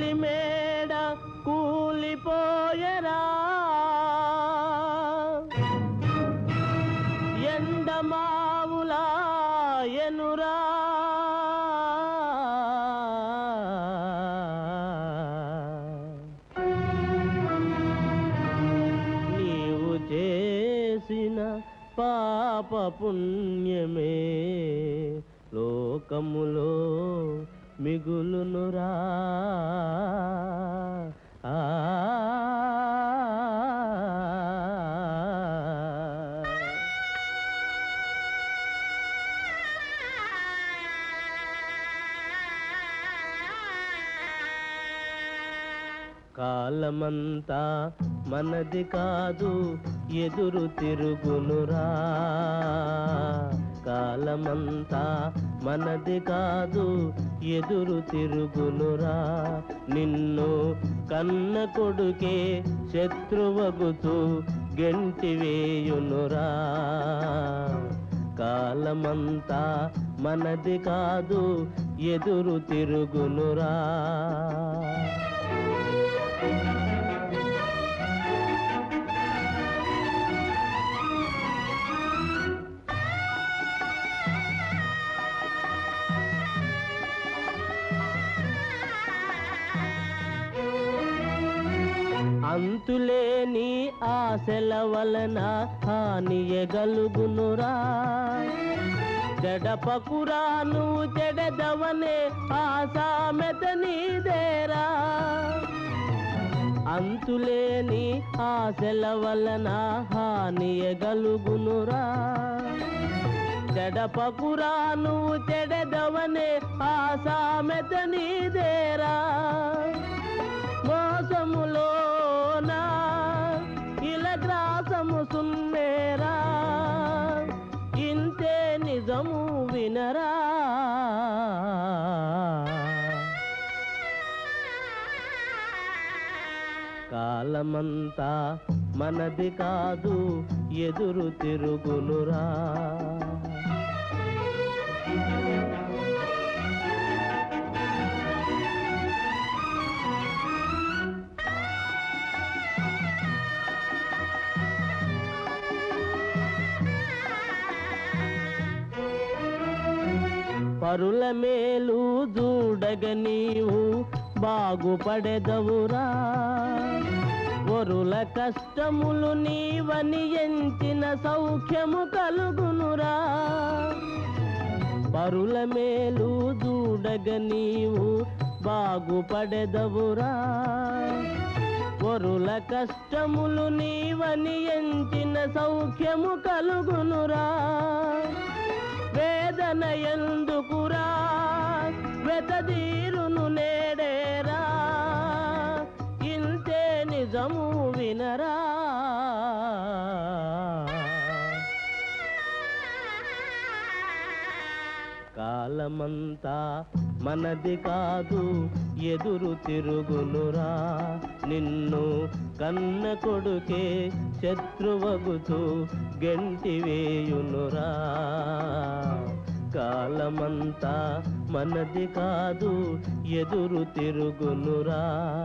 మేడ కూలిపోయరా ఎండమావులా ఎనురా నీవు చేసిన పాప పుణ్యమే లోకములో మిగులునురా ఆ కాలమంతా మనది కాదు ఎదురు తిరుగునురా కాలమంతా మనది కాదు ఎదురు తిరుగునురా నిన్ను కన్న కొడుకే శత్రువగుతూ గెంటి వేయునురా కాలమంతా మనది కాదు ఎదురు తిరుగునురా అంతులేని ఆశల వలన హానియగలుగునురా చెడపకురా నువ్వు చెడదవనే ఆసామెత నీదేరా అంతులేని ఆశల వలన హానియగలుగునురా చెడపకురా నువ్వు చెడదవనే ఆసామెత నీదేరా మోసములోనా ఇలా గ్రాసము సున్నేరా ఇంతే నిజము వినరా కాలమంతా మనది కాదు ఎదురు తిరుగునురా పరుల మేలు చూడగ నీవు బాగుపడెదవురా వరుల కష్టములు నీవని ఎంచిన సౌఖ్యము కలుగునురా పరుల మేలు చూడగ నీవు బాగుపడెదవురా వరుల కష్టములు నీవని ఎంచిన సౌఖ్యము కలుగునురా వేదన ఎందుకురా వెతదీరును నేడేరా ఇంతే నిజము వినరా కాలమంతా మనది కాదు ఎదురు తిరుగునురా నిన్ను కన్న కొడుకే శత్రువగుతూ గెంటి వేయునురా కాలమంతా మనది కాదు ఎదురు తిరుగునురా